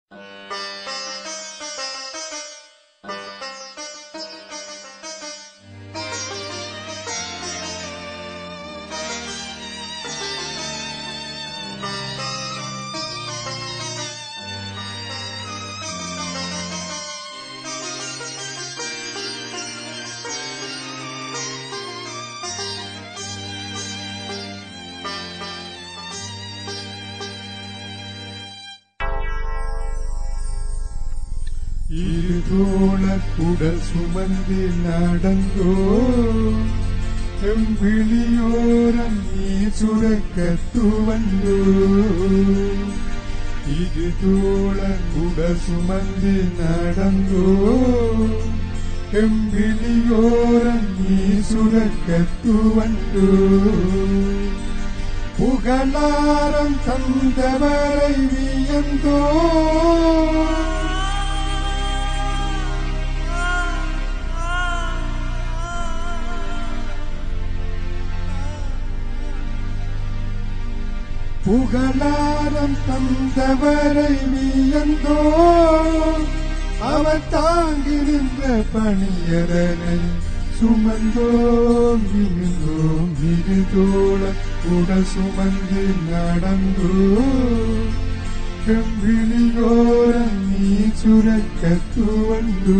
இருதோளக்குடல் சுமந்து நடந்தோ எம்பிளியோரம் நீ சுரக்கத்து வந்தோ இது தோளக்குடல் சுமந்து நடந்தோ எம்பிளியோரம் நீ சுரக்கத்து வந்தோ புகழாரம் தந்தவரை வியந்தோ புகழாரம் தந்தவரை வியந்தோ அவர் தாங்கி நின்ற பணியரனை சுமந்தோம் இருந்தோம் இருதோள உடல் சுமந்து நடந்தோ செம்பிளியோரம் நீ சுரக்கத்து வந்தோ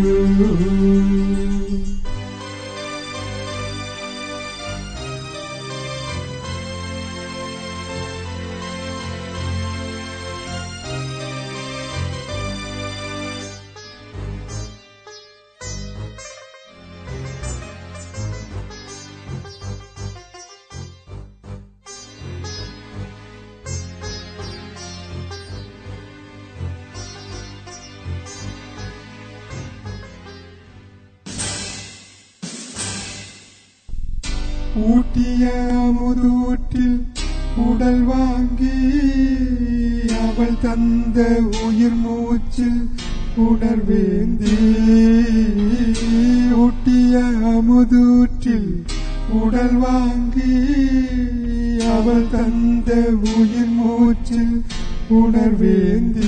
ஊட்டிய அமுதூற்றில் உடல் வாங்கி அவள் தந்த உயிர் மூச்சில் உணர்வேந்தி ஊட்டிய அமுதூற்றில் உடல் வாங்கி அவள் தந்த உயிர் மூச்சில் உணர்வேந்தி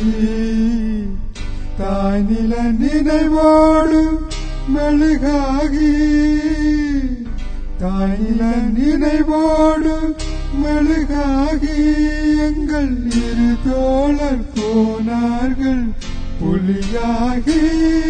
தாய் நில நினைவோடு மெழுகாகி தாயில நினைவோடு மெழுகாகி எங்கள் இரு தோழர் போனார்கள் புலியாகி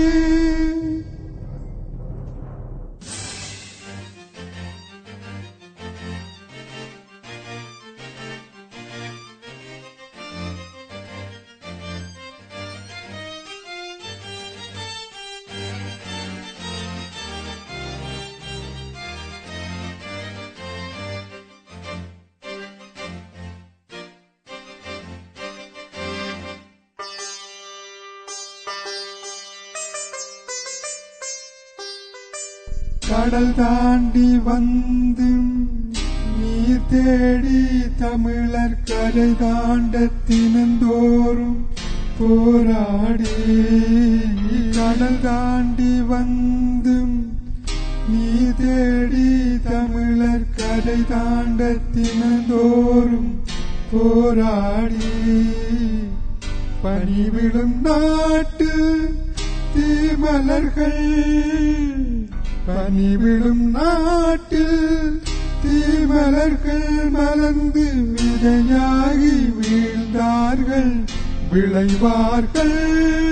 கடல் தாண்டி வந்து நீர் தேடி தமிழர் கரை தாண்ட தினந்தோறும் போராடி கடல் தாண்டி வந்து நீ தேடி தமிழர் கரை தாண்ட தினந்தோறும் போராடி பணிவிடும் நாட்டு தீமலர்கள் பணிவிடும் நாட்டில் தீமலர்கள் மலர்ந்து விதையாகி வீழ்ந்தார்கள் விளைவார்கள்